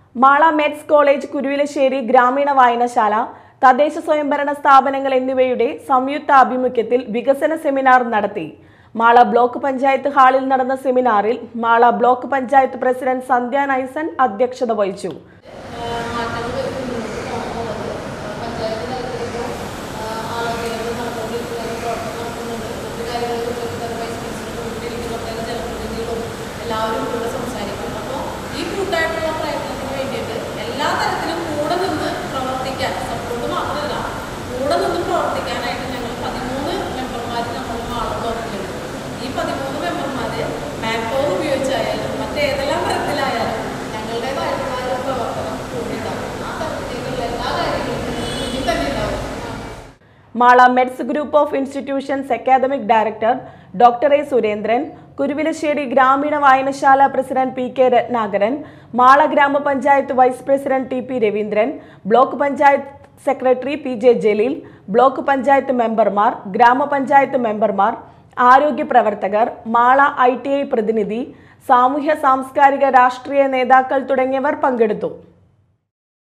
Mala midst college Kuruvilassery ഗ്രാമീണ വായനശാല തദ്ദേശ സ്വയംഭരണ സ്ഥാപനങ്ങൾ എന്നിവയുടെ സംയുക്ത ആഭിമുഖ്യത്തിൽ വികസന സെമിനാർ നടത്തി മാള ബ്ലോക്ക് പഞ്ചായത്ത് ഹാളിൽ നടന്ന സെമിനാറിൽ മാള ബ്ലോക്ക് പഞ്ചായത്ത് പ്രസിഡന്റ് സന്ധ്യ നൈസൻ അധ്യക്ഷത വഹിച്ചു മാറ്റങ്ങൾ മുന്നോട്ട് പോകുന്നത് പഞ്ചായത്തിനകത്തേക്കും ആളുകൾ നടന്നുകൊണ്ടിരിക്കുന്ന പ്രവർത്തനം നടത്തുന്നുണ്ട് മറ്റു കാര്യങ്ങളെക്കുറിച്ചൊക്കെ വൈസ് പ്രസിഡന്റ് ഉൾപ്പെട്ടിരിക്കുന്ന ഒട്ടേറെ ജനപ്രതിനിധികളും എല്ലാവരും കൂടെ സംസാരിക്കും അപ്പോൾ ഈ കൂട്ടായിട്ടുള്ള പ്രയത്നത്തിന് വേണ്ടിയിട്ട് എല്ലാ തരത്തിലും കൂടെ നിന്ന് പ്രവർത്തിക്കാൻ സപ്പോർട്ട് മാത്രമല്ല കൂടെ നിന്ന് പ്രവർത്തിക്കാനായിട്ട് ഞങ്ങൾ പതിമൂന്ന് മെമ്പർമാർ നമ്മൾ മാളം ബ്ലോക്കിലുണ്ട് ഈ പതിമൂന്ന് മെമ്പർമാര് മാൻ പവർ ഉപയോഗിച്ചായാലും മറ്റേതെല്ലാം തരത്തിലായാലും ഞങ്ങളുടേതായിട്ടുള്ള ഒരു പ്രവർത്തനം കൂടിയുണ്ടാവും ആ തരത്തിലേക്കുള്ള എല്ലാ കാര്യങ്ങളും മുന്നിൽ തന്നെ ഉണ്ടാവും Mala METS group of institutions academic director doctor A Surendran Kuruvilassery ഗ്രാമീണ വായനശാല president P K Ratnakaran Mala ഗ്രാമപഞ്ചായത്ത് vice president T P Raveendran block panchayat secretary P J Jaleel block panchayat മെമ്പർമാർ ഗ്രാമപഞ്ചായത്ത് മെമ്പർമാർ ആരോഗ്യ പ്രവർത്തകർ മാള ഐ ടി ഐ പ്രതിനിധി സാമൂഹ്യ സാംസ്കാരിക രാഷ്ട്രീയ നേതാക്കൾ തുടങ്ങിയവർ പങ്കെടുത്തു